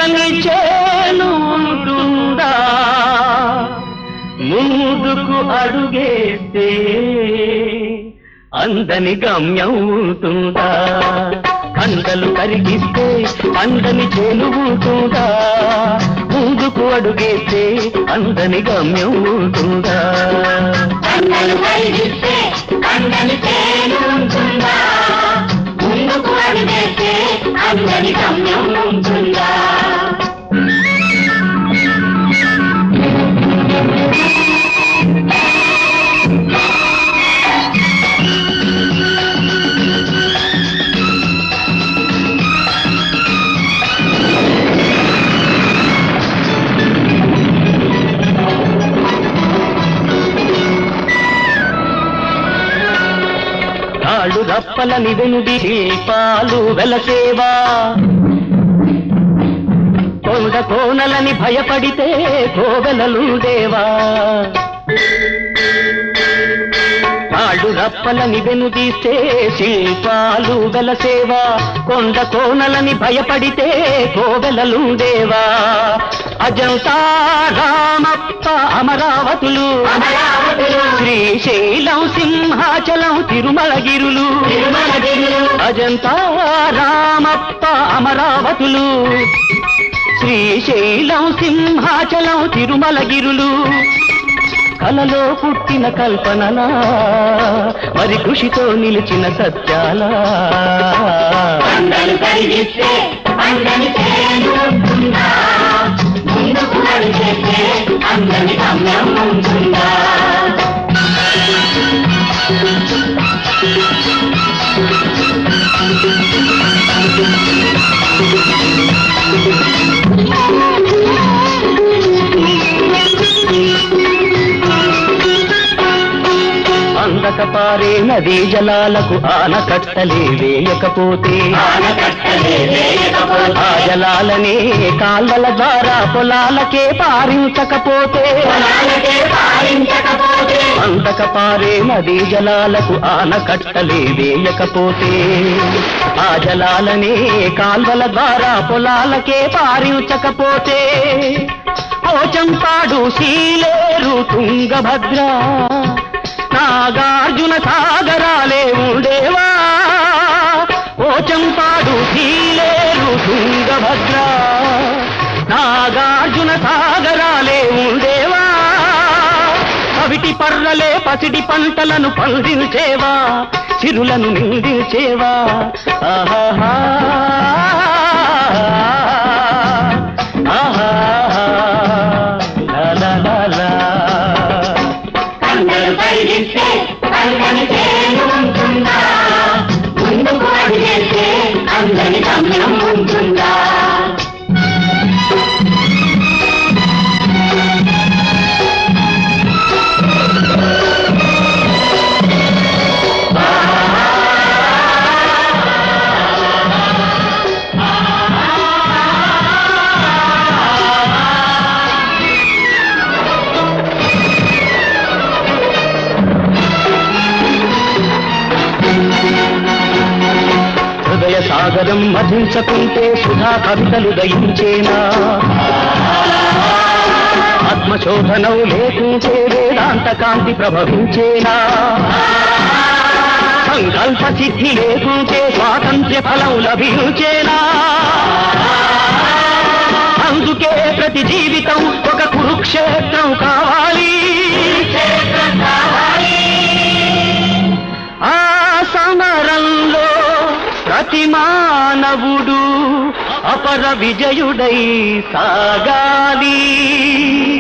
చల్లని చేను ఉంటుందా ముందుకు అడుగేస్తే అందని గమ్యం ఉంటుందా కండలు కరిగిస్తే అందని చేను ఉంటుందా ముందుకు అడుగేస్తే అందని గమ్యం ఉంటుందా కండలు కలిగిస్తే అందని చేను ఉంటుందా ముందుకు అడిగేస్తే అందని గమ్యం ఉంటుందా కాళ్ళు రప్పలని వెనుడి శిల్పాలు వెలసేవా కొండ కోనలని భయపడితే కోవెలలుండేవా కాళ్ళు రప్పలని వెనుదీస్తే శిల్పాలు వెలసేవా కొండ కోనలని భయపడితే కోవెలలుండేవా అజంతా రామప్ప అమరావతులు అమరావతులు శ్రీశైలం సింహాచలం తిరుమలగిరులు తిరుమలగిరులు అజంతా రామప్ప అమరావతులు శ్రీశైలం సింహాచలం తిరుమలగిరులు కలలో పుట్టిన కల్పనలా మరి కృషితో నిలిచిన సత్యాలా కండలు కలిగిస్తే అందని చేను ఉంటుందా ముందుకు అడిగేస్తే అందని గమ్యం ఉంటుందా అందక పారే నదీ జలాలకు ఆనకట్టలే వేయకపోతే ఆనకట్టలే ఆ వేయకపోతే జలాలనే కాల్వల ద్వారా పొలాలకే పారించకపోతే పొలాలకే పాలించకపోతే అందక పారే నదీ జలాలకు ఆనకట్టలే వేయకపోతే ఆ జలాలనే కాల్వల ద్వారా పొలాలకే పారించకపోతే పోచంపాడు శీలేరు తుంగభద్ర నాగార్జున సాగరాలే ఉండేవా పోచంపాడు శీలేరు తుంగభద్ర నాగార్జున సాగరాలే ఉండేవా అవిటి పర్రలే పసిడి పంటలను పండించేవా చిరులను నిందించేవా ఆహాహా ఆహాహా లా లా లా లా. కండలు కలిగిస్తే అందని చేను ఉంటుందా ముందుకు అడిగేస్తే అందని గమ్యం ఉంటుందా హృదయ సాగరం మధించకుంటే సుధా కవితలు దయించేనా ఆత్మశోధనం లేకుంటే వేదాంత కాంతి ప్రభవించేనా సంకల్ప సిద్ధి లేకుంటే స్వాతంత్ర్య ఫలం లభించేనా అందుకే ప్రతి జీవితం ఒక కురుక్షేత్రం కావాలి ఆ సమరంలో ప్రతి మానవుడు అపర విజయుడై సాగాలి